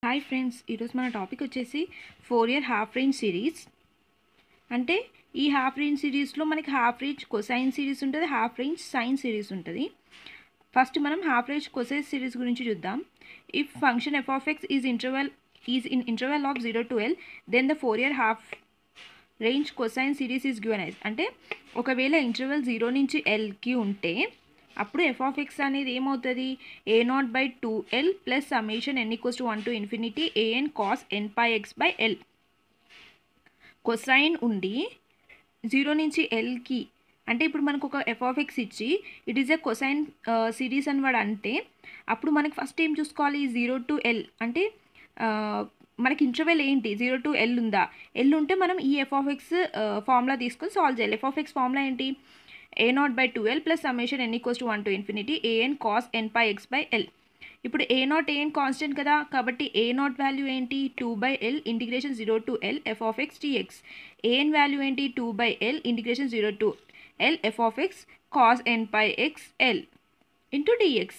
hi friends ఈరోజు మన topic వచ్చేసి Fourier half range series అంటే ఈ హాఫ్ రేంజ్ సిరీస్లో మనకి హాఫ్ రేంజ్ కొసైన్ సిరీస్ ఉంటుంది హాఫ్ రేంజ్ సైన్ సిరీస్ ఉంటుంది ఫస్ట్ మనం హాఫ్ రేంజ్ కొసైన్ సిరీస్ గురించి చూద్దాం if function f of x is interval is in interval of zero to l then the Fourier half range cosine series is given ఐజ్ అంటే ఒకవేళ interval zero నుంచి ఎల్కి ఉంటే అప్పుడు F of x అనేది ఏమవుతుంది a naught by two l plus summation n equals to one to infinity a n cos n pi x by l cosine ఉండి zero నుంచి ఎల్కి అంటే ఇప్పుడు మనకు ఒక ఎఫ్ ఆఫ్ ఎక్స్ ఇచ్చి it is a cosine series అని వాడు అంటే అప్పుడు మనకి ఫస్ట్ ఏం చూసుకోవాలి జీరో టు ఎల్ అంటే మనకి ఇంటర్వెల్ ఏంటి జీరో టు ఎల్ ఉందా ఎల్ ఉంటే మనం ఈ ఎఫ్ ఆఫ్ ఎక్స్ ఫార్ములా తీసుకొని సాల్వ్ చేయాలి ఎఫ్ ఆఫ్ ఎక్స్ ఫార్ములా ఏంటి a naught by twelve plus summation n equals to one to infinity a n cos n pi x by l ఇప్పుడు a naught a n constant కదా కాబట్టి a naught value ఏంటి two by l integration zero to l f of x d x a n value ఏంటి two by l integration zero to l f of x cos n pi x l into d x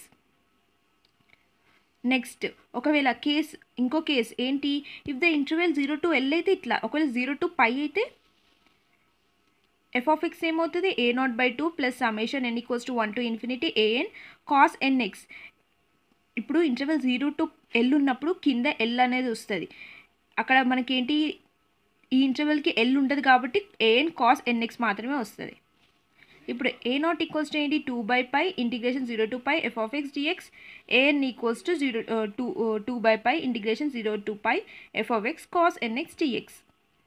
next ఒకవేళ case ఇంకో case ఏంటి if the interval zero to l అయితే ఇట్లా ఒకవేళ zero to pi అయితే f of x ఏమవుతుంది a naught by two plus summation n equals to one to infinity a n cos n x ఇప్పుడు interval zero to l ఉన్నప్పుడు కింద L అనేది వస్తుంది అక్కడ మనకేంటి ఈ ఇంటర్వెల్కి ఎల్ ఉంటుంది కాబట్టి ఏఎన్ కాస్ ఎన్ఎక్స్ మాత్రమే వస్తుంది ఇప్పుడు ఏ నాట్ ఈక్వల్స్ టు ఏంటి two by pi integration zero to pi f of x d x a n equals to zero two two by pi integration zero to pi f of x cos n x d x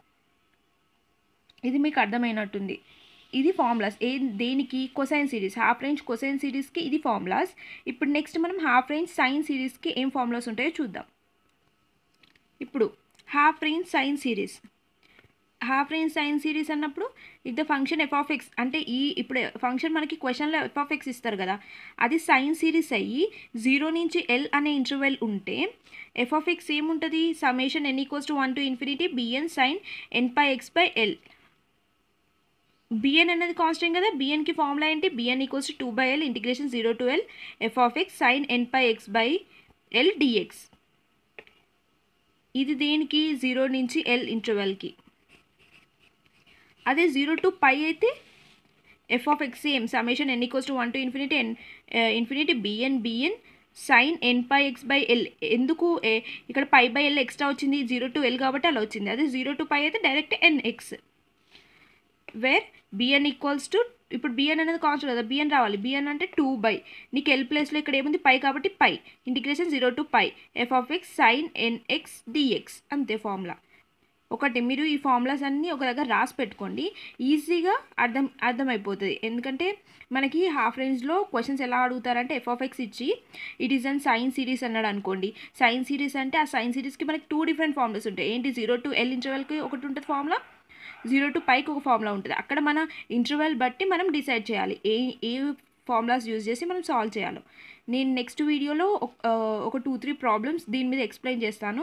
ఇది మీకు అర్థమైనట్టుంది ఇది formulas ఏ దేనికి cosine series half range కొసైన్ సిరీస్కి ఇది formulas ఇప్పుడు నెక్స్ట్ మనం హాఫ్ రేంజ్ సైన్ సిరీస్కి ఏం ఫార్ములాస్ ఉంటాయో చూద్దాం ఇప్పుడు half range sine series half range sine series అన్నప్పుడు if the function f of x అంటే ఈ ఇప్పుడు ఫంక్షన్ మనకి క్వశ్చన్లో ఎఫ్ ఆఫ్ ఎక్స్ ఇస్తారు కదా అది సైన్ సిరీస్ అయ్యి జీరో నుంచి ఎల్ అనే ఇంటర్వెల్ ఉంటే ఎఫ్ ఆఫ్ ఎక్స్ ఏముంటుంది summation n equals to one to infinity b n sine n pi x by l b n అనేది కాన్స్టెంట్ కదా బిఎన్కి ఫార్ములా ఏంటి b n equals to two by l integration zero to l f of x sine n pi x by l d x ఇది దేనికి zero నుంచి L ఇంటర్వెల్కి అదే zero to pi అయితే f of x same summation n equals to one to infinity n infinity b n b n sine n pi x by l ఎందుకు ఇక్కడ pi by l extra వచ్చింది zero to l కాబట్టి అలా వచ్చింది అదే zero to pi అయితే direct n x where b n equals to ఇప్పుడు b n అనేది కాన్స్టెంట్ కదా బిఎన్ రావాలి బిఎన్ అంటే టూ బై నీకు ఎల్ ప్లేస్లో ఇక్కడ ఏముంది పై కాబట్టి pi integration zero to pi f of x sine n x d x అంతే ఫార్ములా ఒకటి మీరు ఈ ఫార్ములాస్ అన్నీ ఒక దగ్గర రాసి పెట్టుకోండి ఈజీగా అర్థం అర్థమైపోతుంది ఎందుకంటే మనకి హాఫ్ రేంజ్లో క్వశ్చన్స్ ఎలా అడుగుతారంటే ఎఫ్ ఆఫ్ ఎక్స్ ఇచ్చి it is an sine series అన్నాడు అనుకోండి సైన్ సిరీస్ అంటే ఆ సైన్ సిరీస్కి మనకి టూ డిఫరెంట్ ఫార్ములాస్ ఉంటాయి ఏంటి జీరో టు ఎల్ ఇంటర్వెల్కి ఒకటి ఉంటుంది ఫార్ములా జీరో టు పైకి ఒక ఫార్ములా ఉంటుంది అక్కడ మన ఇంటర్వెల్ బట్టి మనం డిసైడ్ చేయాలి ఏ ఏ ఫార్ములాస్ యూజ్ చేసి మనం సాల్వ్ చేయాలి నేను నెక్స్ట్ వీడియోలో ఒక టూ త్రీ ప్రాబ్లమ్స్ దీని మీద ఎక్స్ప్లెయిన్ చేస్తాను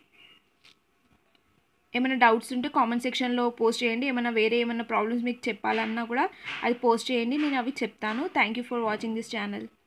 ఏమైనా డౌట్స్ ఉంటే కామెంట్ సెక్షన్లో పోస్ట్ చేయండి ఏమైనా వేరే ఏమైనా ప్రాబ్లమ్స్ మీకు చెప్పాలన్నా కూడా అది పోస్ట్ చేయండి నేను అవి చెప్తాను thank you for watching this channel